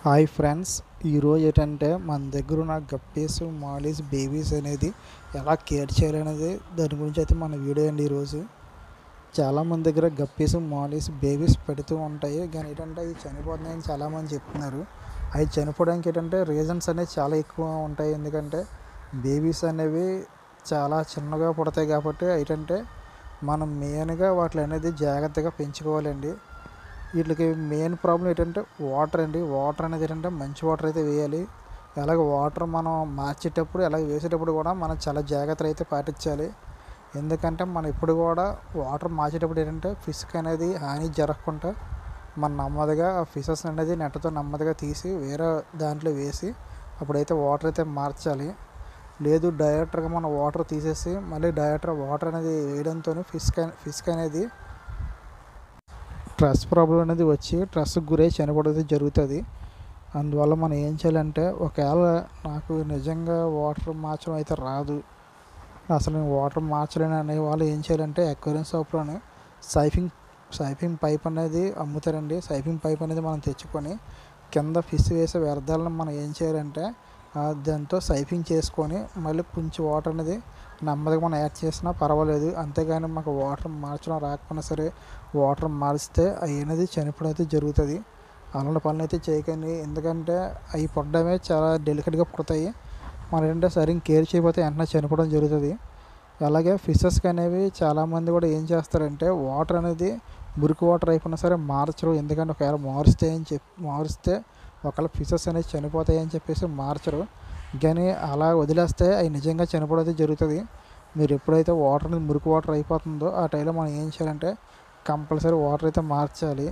hi friends ఈరోజు ఏంటంటే మన దగ్గర ఉన్న గప్పీస్ మాలీస్ బేబీస్ అనేది ఎలా కేర్ చేయాలనేది దాని గురించి అయితే మన వీడియో అండి ఈరోజు చాలామంది దగ్గర గప్పీస్ మాలీస్ బేబీస్ పెడుతూ ఉంటాయి కానీ ఏంటంటే అవి చనిపోతున్నాయని చాలామంది చెప్తున్నారు అవి చనిపోవడానికి ఏంటంటే రీజన్స్ అనేవి చాలా ఎక్కువ ఉంటాయి ఎందుకంటే బేబీస్ అనేవి చాలా చిన్నగా పుడతాయి కాబట్టి ఏంటంటే మనం మెయిన్గా వాటి అనేది జాగ్రత్తగా పెంచుకోవాలండి వీటికి మెయిన్ ప్రాబ్లం ఏంటంటే వాటర్ అండి వాటర్ అనేది ఏంటంటే మంచి వాటర్ అయితే వేయాలి అలాగే వాటర్ మనం మార్చేటప్పుడు అలాగే వేసేటప్పుడు కూడా మనం చాలా జాగ్రత్తలు అయితే పాటించాలి ఎందుకంటే మనం ఇప్పుడు కూడా వాటర్ మార్చేటప్పుడు ఏంటంటే ఫిష్కి అనేది హాని జరగకుండా మనం నెమ్మదిగా ఆ ఫిషెస్ అనేది నెట్టతో నెమ్మదిగా తీసి వేరే దాంట్లో వేసి అప్పుడైతే వాటర్ అయితే మార్చాలి లేదు డైరెక్టర్గా మనం వాటర్ తీసేసి మళ్ళీ డైరెక్టర్ వాటర్ అనేది వేయడంతో ఫిష్ ఫిష్కి అనేది స్ట్రెస్ ప్రాబ్లం అనేది వచ్చి స్ట్రెస్కి గురై చనిపోవడం జరుగుతుంది అందువల్ల మనం ఏం చేయాలంటే ఒకవేళ నాకు నిజంగా వాటర్ మార్చడం అయితే రాదు అసలు నేను వాటర్ మార్చలేను అనే వాళ్ళు ఏం చేయాలంటే అక్వేరియం షాప్లోనే సైఫింగ్ సైఫింగ్ పైప్ అనేది అమ్ముతారండి సైఫింగ్ పైప్ అనేది మనం తెచ్చుకొని కింద ఫిష్ వేసే వ్యర్థాలను మనం ఏం చేయాలంటే దాంతో సైఫింగ్ చేసుకొని మళ్ళీ కొంచెం వాటర్ అనేది నెమ్మదిగా మనం యాడ్ చేసినా పర్వాలేదు అంతేగాని మాకు వాటర్ మార్చడం రాకపోయినా సరే వాటర్ మారిస్తే అవి అనేది చనిపోవడం అయితే జరుగుతుంది అలాంటి పనులు అయితే చేయకండి ఎందుకంటే అవి పుట్టడమే చాలా డెలికేట్గా పుడతాయి మనం ఏంటంటే సరిగ్గా కేర్ చేయకపోతే వెంటనే చనిపోవడం జరుగుతుంది అలాగే ఫిషెస్కి అనేవి చాలామంది కూడా ఏం చేస్తారంటే వాటర్ అనేది మురికి వాటర్ అయిపోయినా సరే మార్చరు ఎందుకంటే ఒకవేళ మారుస్తే అని చెప్పి మారుస్తే ఒకవేళ ఫిషెస్ అనేవి చనిపోతాయి అని చెప్పేసి మార్చరు కానీ అలా వదిలేస్తే అవి నిజంగా చనిపోవడం జరుగుతుంది మీరు ఎప్పుడైతే వాటర్ అనేది మురికి వాటర్ అయిపోతుందో ఆ టైంలో మనం ఏం చేయాలంటే కంపల్సరీ వాటర్ అయితే మార్చాలి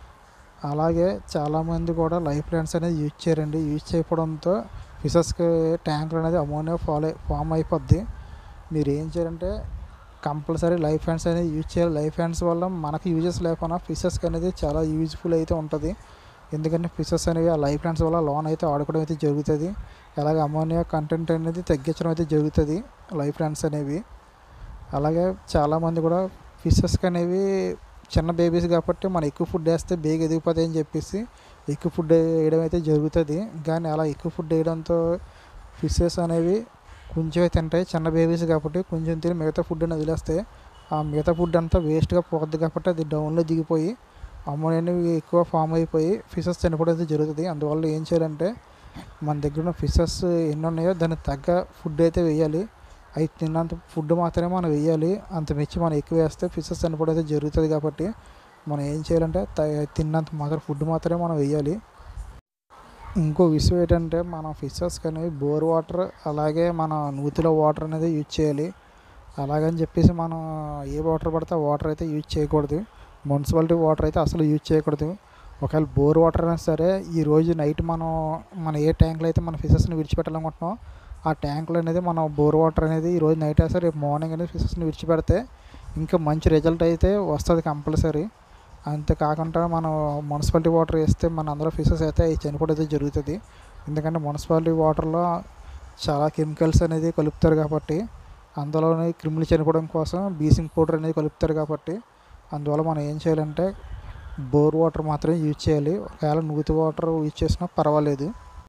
అలాగే చాలామంది కూడా లైఫ్ లైన్స్ అనేది యూజ్ చేయరండి యూజ్ చేయకపోవడంతో ఫిషెస్కి ట్యాంకులు అనేది అమోనియా ఫాలో ఫామ్ అయిపోద్ది మీరు ఏం చేయాలంటే కంపల్సరీ లైఫ్ హ్యాండ్స్ అనేది యూజ్ చేయాలి లైఫ్ హ్యాండ్స్ వల్ల మనకి యూజెస్ లేకుండా ఫిషెస్కి అనేది చాలా యూజ్ఫుల్ అయితే ఉంటుంది ఎందుకంటే ఫిషెస్ అనేవి ఆ లైఫ్ హ్యాండ్స్ వల్ల లోన్ అయితే ఆడుకోవడం అయితే జరుగుతుంది అలాగే అమోనియా కంటెంట్ అనేది తగ్గించడం అయితే జరుగుతుంది లైఫ్ హ్యాండ్స్ అనేవి అలాగే చాలామంది కూడా ఫిషెస్కి అనేవి చిన్న బేబీస్ కాబట్టి మనం ఎక్కువ ఫుడ్ వేస్తే బేగ ఎదిగిపోతాయి అని చెప్పేసి ఎక్కువ ఫుడ్ వేయడం అయితే జరుగుతుంది కానీ అలా ఎక్కువ ఫుడ్ వేయడంతో ఫిషెస్ అనేవి కొంచెం తింటాయి చిన్న బేబీస్ కాబట్టి కొంచెం తిని మిగతా ఫుడ్ అని వదిలేస్తే ఆ మిగతా ఫుడ్ అంతా వేస్ట్గా పోద్ది కాబట్టి అది డౌన్లో దిగిపోయి అమోనియా ఎక్కువ ఫామ్ అయిపోయి ఫిషెస్ చనిపోవడం అయితే జరుగుతుంది అందువల్ల ఏం చేయాలంటే మన దగ్గర ఉన్న ఫిషెస్ ఎన్ని ఉన్నాయో దానికి తగ్గ ఫుడ్ అయితే వేయాలి అవి తిన్నంత ఫుడ్ మాత్రమే మనం వేయాలి అంత మించి మనం ఎక్కువ వేస్తే ఫిషెస్ చనిపోవడం అయితే జరుగుతుంది కాబట్టి మనం ఏం చేయాలంటే తిన్నంత మాత్రం ఫుడ్ మాత్రమే మనం వేయాలి ఇంకో విషయం ఏంటంటే మనం ఫిషెస్కి అనేవి బోర్ వాటర్ అలాగే మన నూతిలో వాటర్ అనేది యూజ్ చేయాలి అలాగని చెప్పేసి మనం ఏ వాటర్ పడితే ఆ వాటర్ అయితే యూజ్ చేయకూడదు మున్సిపాలిటీ వాటర్ అయితే అసలు యూజ్ చేయకూడదు ఒకవేళ బోర్ వాటర్ అయినా సరే ఈ రోజు నైట్ మనం మన ఏ ట్యాంక్లో అయితే మన ఫిషెస్ని విడిచిపెట్టాలనుకుంటున్నాం ఆ ట్యాంకులు అనేది మనం బోర్ వాటర్ అనేది ఈరోజు నైట్ అయితే రేపు మార్నింగ్ అనేది ఫిషెస్ని విడిచిపెడితే ఇంకా మంచి రిజల్ట్ అయితే వస్తుంది కంపల్సరీ అంతేకాకుండా మనం మున్సిపాలిటీ వాటర్ వేస్తే మన అందరూ ఫిషెస్ అయితే అవి చనిపోవడం అయితే జరుగుతుంది ఎందుకంటే మున్సిపాలిటీ వాటర్లో చాలా కెమికల్స్ అనేది కలుపుతారు కాబట్టి అందులోనే క్రిములు చనిపోవడం కోసం బీసింగ్ పౌడర్ అనేది కలుపుతారు కాబట్టి అందువల్ల మనం ఏం చేయాలంటే బోర్ వాటర్ మాత్రమే యూజ్ చేయాలి ఒకవేళ నూతి వాటర్ యూజ్ చేసినా పర్వాలేదు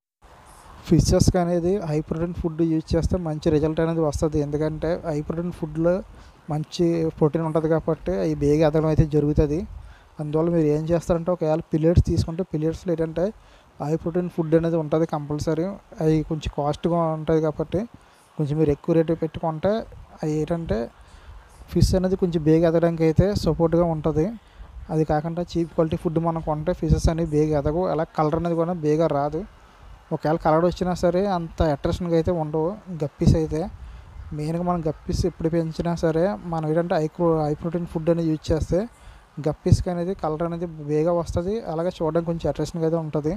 ఫిషెస్కి అనేది హై ప్రోటీన్ ఫుడ్ యూజ్ చేస్తే మంచి రిజల్ట్ అనేది వస్తుంది ఎందుకంటే హై ప్రోటీన్ ఫుడ్లో మంచి ప్రోటీన్ ఉంటుంది కాబట్టి అవి బేగా ఎదగడం అయితే జరుగుతుంది అందువల్ల మీరు ఏం చేస్తారంటే ఒకవేళ పిల్లెట్స్ తీసుకుంటే పిల్లెట్స్లో ఏంటంటే హై ప్రోటీన్ ఫుడ్ అనేది ఉంటుంది కంపల్సరీ అవి కొంచెం కాస్ట్గా ఉంటుంది కాబట్టి కొంచెం మీరు ఎక్కువ రేటు పెట్టుకుంటే అవి ఏంటంటే ఫిష్ అనేది కొంచెం బేగా ఎదగడానికి అయితే సపోర్ట్గా ఉంటుంది అది కాకుండా చీప్ క్వాలిటీ ఫుడ్ మనం కొంటే ఫిషెస్ అనేవి బేగా ఎదగవు అలా కలర్ అనేది కూడా బేగా రాదు ఒకవేళ కలర్ వచ్చినా సరే అంత అట్రాక్షన్గా అయితే ఉండవు గప్పీస్ అయితే మెయిన్గా మనం గప్పీస్ ఎప్పుడు పెంచినా సరే మనం ఏంటంటే హై హై ప్రోటీన్ ఫుడ్ అనేది యూజ్ చేస్తే గప్పీస్కి అనేది కలర్ అనేది బేగా వస్తుంది అలాగే చూడడానికి కొంచెం అట్రాక్షన్గా అయితే ఉంటుంది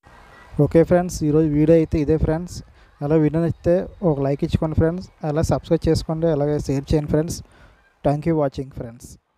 ఓకే ఫ్రెండ్స్ ఈరోజు వీడియో అయితే ఇదే ఫ్రెండ్స్ అలా వీడియో నచ్చితే ఒక లైక్ ఇచ్చుకోండి ఫ్రెండ్స్ అలా సబ్స్క్రైబ్ చేసుకోండి అలాగే షేర్ చేయండి friends thank you watching friends